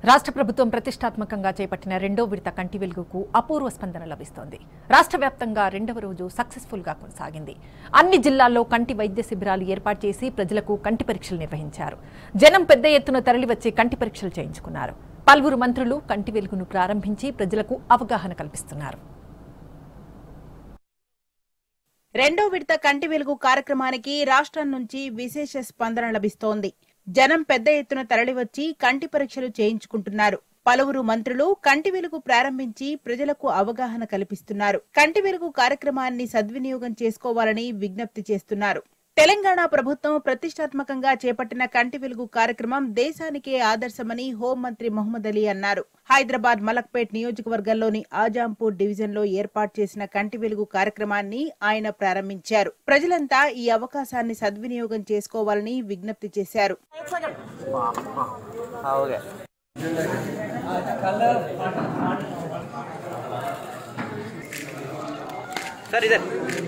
రాష్ట్ర ప్రభుత్వం ప్రతిష్టాత్మకంగా చేపట్టిన రెండో విడత కంటి వెలుగుకు అపూర్వ స్పందన లభిస్తోంది రాష్ట్ర వ్యాప్తంగా రెండవ రోజు సక్సెస్ఫుల్ గా కొనసాగింది అన్ని జిల్లాల్లో కంటి వైద్య శిబిరాలు ఏర్పాటు చేసి ప్రజలకు కంటి పరీక్షలు నిర్వహించారు జనం పెద్ద ఎత్తున తరలివచ్చి కంటి పరీక్షలు చేయించుకున్నారు పలువురు మంత్రులు కంటి వెలుగును ప్రారంభించి ప్రజలకు అవగాహన కల్పిస్తున్నారు రెండో విడత కంటి వెలుగు కార్యక్రమానికి రాష్ట్రం నుంచి విశేష స్పందన లభిస్తోంది జనం పెద్ద ఎత్తున తరలివచ్చి కంటి పరీక్షలు చేయించుకుంటున్నారు పలువురు మంత్రులు కంటి వెలుగు ప్రారంభించి ప్రజలకు అవగాహన కల్పిస్తున్నారు కంటి వెలుగు కార్యక్రమాన్ని సద్వినియోగం చేసుకోవాలని విజ్ఞప్తి చేస్తున్నారు తెలంగాణ ప్రభుత్వం ప్రతిష్టాత్మకంగా చేపట్టిన కంటి వెలుగు కార్యక్రమం దేశానికే ఆదర్శమని హోంమంత్రి మొహమ్మద్ అలీ అన్నారు హైదరాబాద్ మలక్పేట్ నియోజకవర్గంలోని ఆజాంపూర్ డివిజన్ లో ఏర్పాటు చేసిన కంటి వెలుగు కార్యక్రమాన్ని ఆయన ప్రారంభించారు ప్రజలంతా ఈ అవకాశాన్ని సద్వినియోగం చేసుకోవాలని విజ్ఞప్తి చేశారు हाँ हो गया सर इधर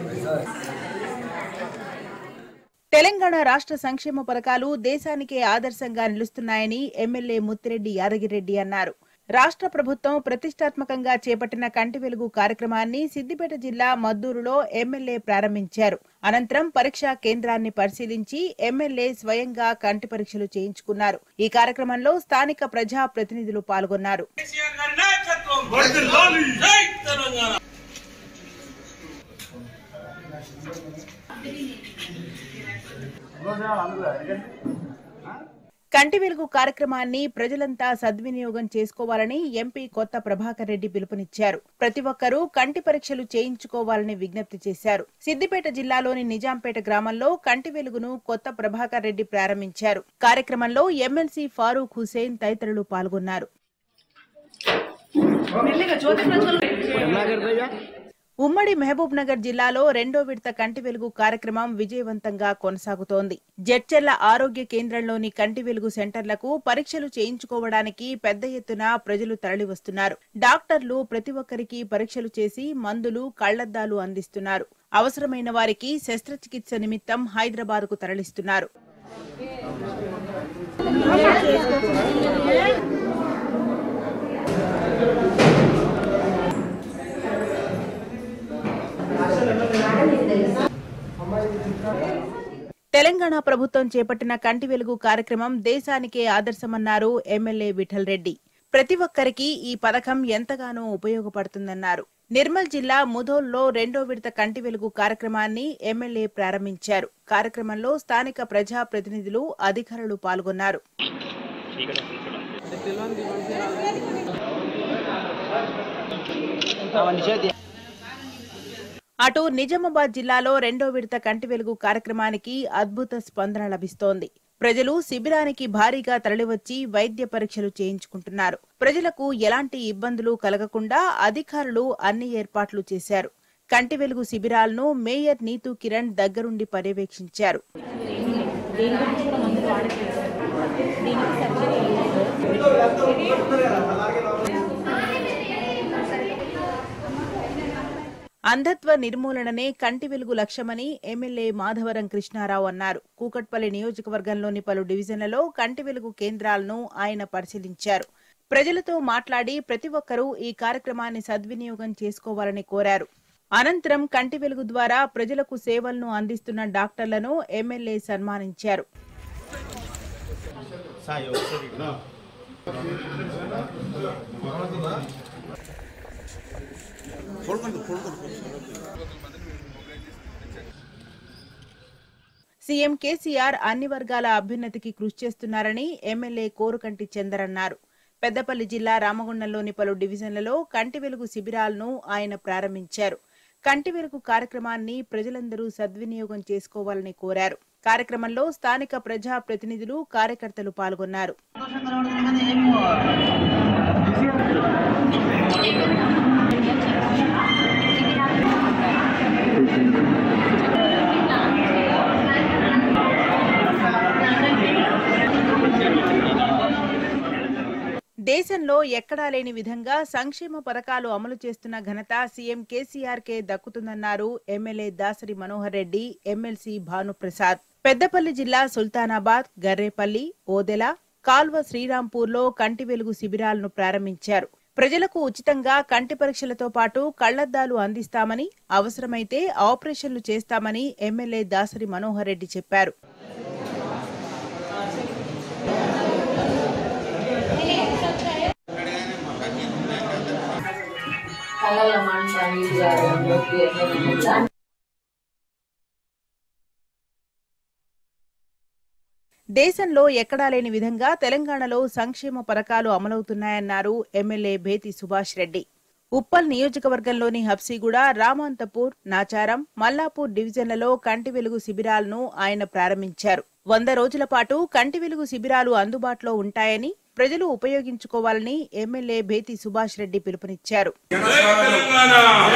తెలంగాణ రాష్ట్ర సంక్షేమ పథకాలు దేశానికే ఆదర్శంగా నిలుస్తున్నాయని ఎమ్మెల్యే ముత్తిరెడ్డి యాదగిరెడ్డి అన్నారు రాష్ట్ర ప్రభుత్వం ప్రతిష్టాత్మకంగా చేపట్టిన కంటి వెలుగు కార్యక్రమాన్ని సిద్దిపేట జిల్లా మద్దూరులో ఎమ్మెల్యే ప్రారంభించారు అనంతరం పరీక్షా కేంద్రాన్ని పరిశీలించి ఎమ్మెల్యే స్వయంగా కంటి పరీక్షలు చేయించుకున్నారు ఈ కార్యక్రమంలో స్థానిక ప్రజా ప్రతినిధులు పాల్గొన్నారు కేసీఆర్ గారి నాయకత్వం వర్ధిల్లాలి జై తెలంగాణ కంటి వెలుగు కార్యక్రమాన్ని ప్రజలంతా సద్వినియోగం చేసుకోవాలని ఎంపీ కొత్త ప్రభాకర్ రెడ్డి పిలుపునిచ్చారు ప్రతి ఒక్కరూ కంటి పరీక్షలు చేయించుకోవాలని విజ్ఞప్తి చేశారు సిద్దిపేట జిల్లాలోని నిజాంపేట గ్రామంలో కంటి వెలుగును కొత్త ప్రభాకర్ రెడ్డి ప్రారంభించారు కార్యక్రమంలో ఎమ్మెల్సీ ఫారూక్ హుసేన్ తదితరులు పాల్గొన్నారు ఉమ్మడి మహబూబ్ నగర్ జిల్లాలో రెండో విడత కంటి వెలుగు కార్యక్రమం విజయవంతంగా కొనసాగుతోంది జడ్చెర్ల ఆరోగ్య కేంద్రంలోని కంటి వెలుగు సెంటర్లకు పరీక్షలు చేయించుకోవడానికి పెద్ద ఎత్తున ప్రజలు తరలివస్తున్నారు డాక్టర్లు ప్రతి ఒక్కరికి పరీక్షలు చేసి మందులు కళ్లద్దాలు అందిస్తున్నారు అవసరమైన వారికి శస్త్రచికిత్స నిమిత్తం హైదరాబాద్ కు తరలిస్తున్నారు తెలంగాణ ప్రభుత్వం చేపట్టిన కంటి వెలుగు కార్యక్రమం దేశానికే ఆదర్శమన్నారు ఎమ్మెల్యే విఠల్ రెడ్డి ప్రతి ఒక్కరికి ఈ పథకం ఎంతగానో ఉపయోగపడుతుందన్నారు నిర్మల్ జిల్లా ముధోల్లో రెండో విడత కంటి వెలుగు కార్యక్రమాన్ని ఎమ్మెల్యే ప్రారంభించారు కార్యక్రమంలో స్థానిక ప్రజా ప్రతినిధులు అధికారులు పాల్గొన్నారు అటు నిజామాబాద్ జిల్లాలో రెండో విడత కంటి వెలుగు కార్యక్రమానికి అద్భుత స్పందన లభిస్తోంది ప్రజలు శిబిరానికి భారీగా తరలివచ్చి వైద్య పరీక్షలు చేయించుకుంటున్నారు ప్రజలకు ఎలాంటి ఇబ్బందులు కలగకుండా అధికారులు అన్ని ఏర్పాట్లు చేశారు కంటి వెలుగు శిబిరాలను మేయర్ నీతూ కిరణ్ దగ్గరుండి పర్యవేక్షించారు అంధత్వ నిర్మూలననే కంటి వెలుగు లక్ష్యమని ఎమ్మెల్యే మాధవరం కృష్ణారావు అన్నారు కూకట్పల్లి నియోజకవర్గంలోని పలు డివిజన్లలో కంటి వెలుగు కేంద్రాలను ఆయన పరిశీలించారు ప్రజలతో మాట్లాడి ప్రతి ఒక్కరూ ఈ కార్యక్రమాన్ని సద్వినియోగం చేసుకోవాలని కోరారు అనంతరం కంటి వెలుగు ద్వారా ప్రజలకు సేవలను అందిస్తున్న డాక్టర్లను ఎమ్మెల్యే సన్మానించారు సీఎం కేసీఆర్ అన్ని వర్గాల అభ్యున్నతికి కృషి చేస్తున్నారని ఎమ్మెల్యే కోరుకంటి చందర్ అన్నారు పెద్దపల్లి జిల్లా రామగుండంలోని పలు డివిజన్లలో కంటి వెలుగు శిబిరాలను ఆయన ప్రారంభించారు కంటి వెలుగు కార్యక్రమాన్ని ప్రజలందరూ సద్వినియోగం చేసుకోవాలని కోరారు కార్యక్రమంలో స్థానిక ప్రజా ప్రతినిధులు కార్యకర్తలు పాల్గొన్నారు దేశంలో ఎక్కడా లేని విధంగా సంక్షేమ పథకాలు అమలు చేస్తున్న ఘనత సీఎం కేసీఆర్ కే దక్కుతుందన్నారు ఎమ్మెల్యే దాసరి మనోహర్ రెడ్డి ఎమ్మెల్సీ భానుప్రసాద్ పెద్దపల్లి జిల్లా సుల్తానాబాద్ గర్రేపల్లి ఓదెల కాల్వ శ్రీరాంపూర్లో కంటి వెలుగు శిబిరాలను ప్రారంభించారు ప్రజలకు ఉచితంగా కంటి పరీక్షలతో పాటు కళ్లద్దాలు అందిస్తామని అవసరమైతే ఆపరేషన్లు చేస్తామని ఎమ్మెల్యే దాసరి మనోహర్ రెడ్డి చెప్పారు కళ్ళలో మంట నీళ్ళు కావడం నొప్పి ఎట్లా దేశంలో ఎక్కడా లేని విధంగా తెలంగాణలో సంక్షేమ పథకాలు అమలవుతున్నాయన్నారు ఎమ్మెల్యే భేతి సుభాష్ రెడ్డి ఉప్పల్ నియోజకవర్గంలోని హబ్సిగూడ రామాంతపూర్ నాచారం మల్లాపూర్ డివిజన్లలో కంటి వెలుగు శిబిరాలను ఆయన ప్రారంభించారు వంద రోజుల పాటు కంటి వెలుగు శిబిరాలు అందుబాటులో ఉంటాయని ప్రజలు ఉపయోగించుకోవాలని ఎమ్మెల్యే భేతి సుభాష్ రెడ్డి పిలుపునిచ్చారు జై తెలంగాణ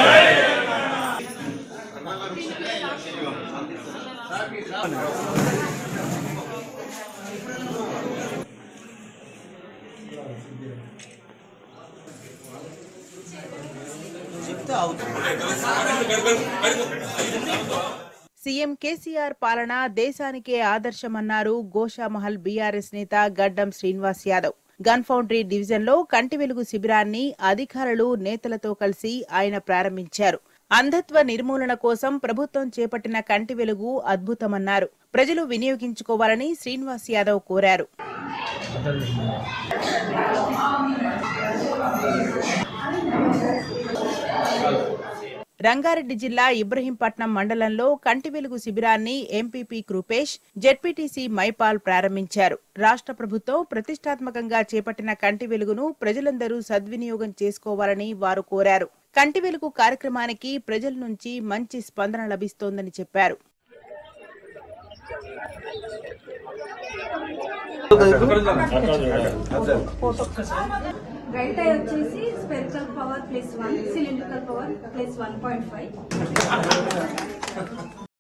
సీఎం కేసీఆర్ పాలన దేశానికే ఆదర్శమన్నారు గోషామహల్ బీఆర్ఎస్ నేత గడ్డం శ్రీనివాస్ యాదవ్ గన్ ఫౌండరీ డివిజన్లో కంటి వెలుగు శిబిరాన్ని అధికారులు నేతలతో కలిసి ఆయన ప్రారంభించారు అంధత్వ నిర్మూలన కోసం ప్రభుత్వం చేపట్టిన కంటి వెలుగు అద్భుతమన్నారు ప్రజలు వినియోగించుకోవాలని శ్రీనివాస్ యాదవ్ కోరారు రంగారెడ్డి జిల్లా ఇబ్రహీంపట్నం మండలంలో కంటి వెలుగు శిబిరాన్ని ఎంపీపీ కృపేష్ జెడ్పీటీసీ మైపాల్ ప్రారంభించారు రాష్ట్ర ప్రభుత్వం ప్రతిష్టాత్మకంగా చేపట్టిన కంటి వెలుగును ప్రజలందరూ సద్వినియోగం చేసుకోవాలని వారు కోరారు కంటి వెలుగు కార్యక్రమానికి ప్రజల నుంచి మంచి స్పందన లభిస్తోందని చెప్పారు రైట్ ఐ వచ్చేసి spherical power plus one cylindrical power plus one point five